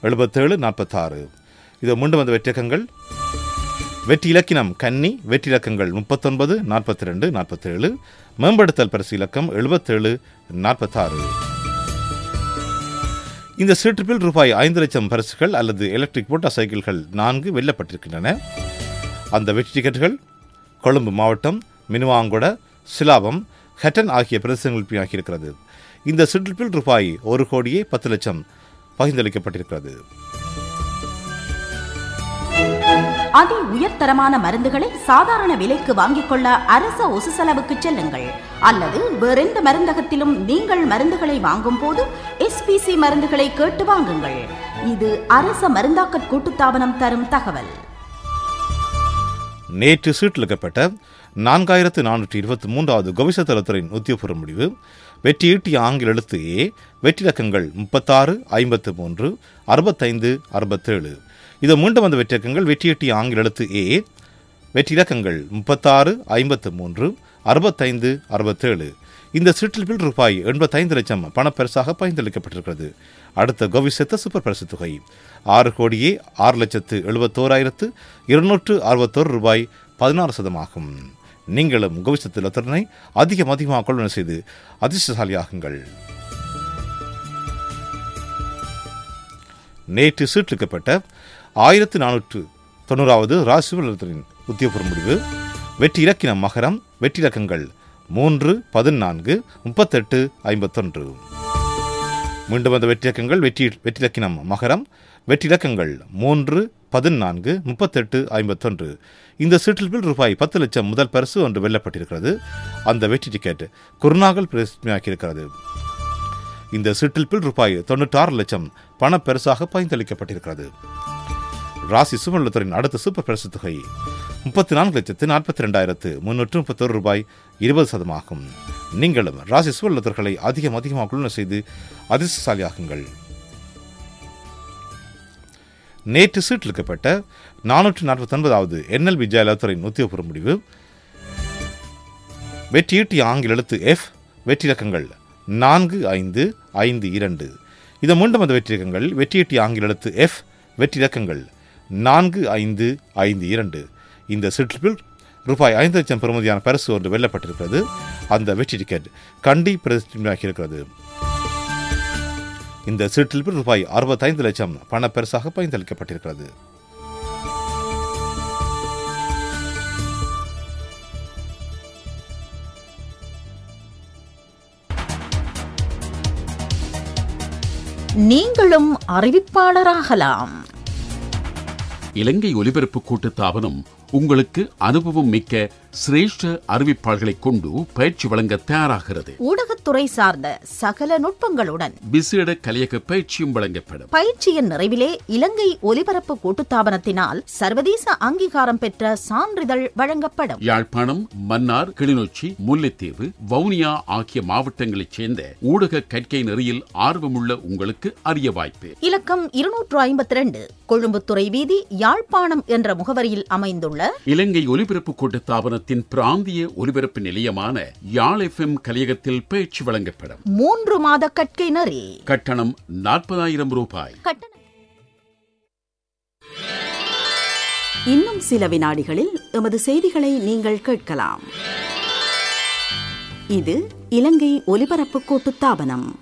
எழுபத்தேழு நாற்பத்தாறு இது மீண்டும் வந்த வெற்றியக்கங்கள் வெற்றி இலக்கினம் கன்னி வெற்றி இலக்கங்கள் முப்பத்தொன்பது நாற்பத்தி ரெண்டு நாற்பத்தேழு மேம்படுத்தல் பரிசு இலக்கம் எழுபத்தேழு நாற்பத்தாறு இந்த சீட்டுப்பில் ரூபாய் ஐந்து லட்சம் பரிசுகள் அல்லது எலக்ட்ரிக் மோட்டார் சைக்கிள்கள் நான்கு வெல்லப்பட்டிருக்கின்றன அந்த வெற்றி டிக்கெட்டுகள் கொழும்பு மாவட்டம் மினுவாங்குட சிலாபம் ஹட்டன் ஆகிய பிரதேசங்களில் ஆகியிருக்கிறது இந்த சீட்டுப்பில் ரூபாய் ஒரு கோடியே பத்து லட்சம் பகிர்ந்தளிக்கப்பட்டிருக்கிறது அதி உயர்தரமான மருந்துகளை சாதாரண விலைக்கு வாங்கிக் கொள்ள அரச ஒசு செலவுக்கு செல்லுங்கள் அல்லது வேறெந்த மருந்தகத்திலும் நீங்கள் மருந்துகளை வாங்கும் போது எஸ்பிசி மருந்துகளை கேட்டு வாங்குங்கள் இது அரச மருந்தாக்கற் கூட்டுத்தாபனம் தரும் தகவல் நேற்று சீட்டிலிக்கப்பட்ட நான்காயிரத்து நானூற்றி இருபத்தி மூன்றாவது கவிசத்தலத்துறையின் உத்தியோகபூர்வ முடிவு வெற்றியீட்டிய ஆங்கில எழுத்து ஏ வெற்றிலக்கங்கள் முப்பத்தாறு ஐம்பத்து மூன்று அறுபத்தைந்து அறுபத்தேழு இது மீண்டும் வந்த வெற்றிலக்கங்கள் வெற்றியீட்டிய ஆங்கில எழுத்து ஏ வெற்றிலக்கங்கள் முப்பத்தாறு ஐம்பத்து மூன்று அறுபத்தைந்து அறுபத்தேழு இந்த சீட்டில் ரூபாய் எண்பத்தைந்து லட்சம் பணப்பரிசாக பகிர்ந்தளிக்கப்பட்டிருக்கிறது அடுத்த கோவிசத்த சூப்பர் பரிசு தொகை ஆறு கோடியே ஆறு லட்சத்து எழுபத்தோராயிரத்து இருநூற்று அறுபத்தோரு ரூபாய் பதினாறு சதமாகும் நீங்களும் கோவிசத்து லத்தரனை அதிகம் அதிகமாக கொள்வன செய்து அதிர்ஷ்டசாலியாகுங்கள் நேற்று சீட்டிலிக்கப்பட்ட ஆயிரத்து நானூற்று தொண்ணூறாவது ராசிவலத்தின் உத்தியோகபூர்வ முடிவு வெற்றி இலக்கினம் மகரம் வெற்றி இலக்கங்கள் மூன்று பதினான்கு முப்பத்தெட்டு ஐம்பத்தொன்று மீண்டும் வந்த வெற்றிலக்கங்கள் வெற்றி வெற்றிலக்கினம் மகரம் வெற்றிலக்கங்கள் மூன்று பதினான்கு முப்பத்தெட்டு ஐம்பத்தொன்று இந்த சீட்டில் ரூபாய் பத்து லட்சம் முதல் பரிசு ஒன்று வெல்லப்பட்டிருக்கிறது அந்த வெற்றி டிக்கெட் குருநாகல் பிரசித்தியாக்கியிருக்கிறது இந்த சீட்டில் ரூபாய் தொண்ணூற்றாறு லட்சம் பண பரிசாக பகிர்ந்தளிக்கப்பட்டிருக்கிறது ராசி சுமல்லத்துறையின் அடுத்த சூப்பர் பரிசு தொகை முப்பத்தி நான்கு லட்சத்து நாற்பத்தி ரெண்டாயிரத்து முன்னூற்று முப்பத்தொரு ரூபாய் இருபது சதமாகும் நீங்களும் ராசி சுவல்லத்தர்களை அதிகம் அதிகமாக குழுன செய்து அதிர்ஷ்டசாலியாகுங்கள் நேற்று சீட்டிலிக்கப்பட்ட நானூற்று நாற்பத்தி ஒன்பதாவது என்எல்பி ஜெயலலிதாரின் உத்தியோகபூர்வ முடிவு வெற்றியீட்டிய ஆங்கில எழுத்து எஃப் வெற்றிலக்கங்கள் நான்கு ஐந்து ஐந்து இரண்டு இதை மீண்டும் அந்த வெற்றிலக்கங்கள் வெற்றியீட்டிய ஆங்கில எழுத்து எஃப் வெற்றிலக்கங்கள் நான்கு ஐந்து ஐந்து இரண்டு இந்த சீட்டில் ரூபாய் ஐந்து லட்சம் பெறுமதியான பரிசு ஒன்று வெல்லப்பட்டிருக்கிறது அந்த வெற்றி டிக்கெட் கண்டி பிரதிஷ்டாகியிருக்கிறது இந்த சீட்டில் ரூபாய் அறுபத்தைந்து லட்சம் பண பரிசாக பகிர்ந்தளிக்கப்பட்டிருக்கிறது நீங்களும் அறிவிப்பாளராகலாம் இலங்கை ஒலிபரப்பு கூட்டுத்தாபனம் உங்களுக்கு அனுபவம் மிக்க சிரேஷ்ட அறிவிப்பாளர்களை கொண்டு பயிற்சி வழங்க தயாராகிறது ஊடகத்துறை சார்ந்த சகல நுட்பங்களுடன் விசேட கலையக பயிற்சியும் வழங்கப்படும் பயிற்சியின் நிறைவிலே இலங்கை ஒலிபரப்பு கூட்டுத்தாபனத்தினால் சர்வதேச அங்கீகாரம் பெற்ற சான்றிதழ் வழங்கப்படும் யாழ்ப்பாணம் மன்னார் கிளிநொச்சி முல்லைத்தீவு வவுனியா ஆகிய மாவட்டங்களைச் சேர்ந்த ஊடக கற்கை நெறியில் ஆர்வமுள்ள உங்களுக்கு அரிய வாய்ப்பு இலக்கம் இருநூற்று ஐம்பத்தி ரெண்டு கொழும்புத்துறை வீதி யாழ்ப்பாணம் என்ற முகவரியில் அமைந்துள்ள இலங்கை ஒலிபரப்பு கூட்டுத்தாபனத்தின் பிராந்திய ஒலிபரப்பு நிலையமான யாழ் எஃப்எம் கலையகத்தில் பயிற்சி வழங்கப்படும் மூன்று மாத கற்கை நெறி கட்டணம் நாற்பதாயிரம் ரூபாய் கட்டண இன்னும் சில வினாடிகளில் எமது செய்திகளை நீங்கள் கேட்கலாம் இது இலங்கை ஒலிபரப்பு கூட்டுத்தாபனம்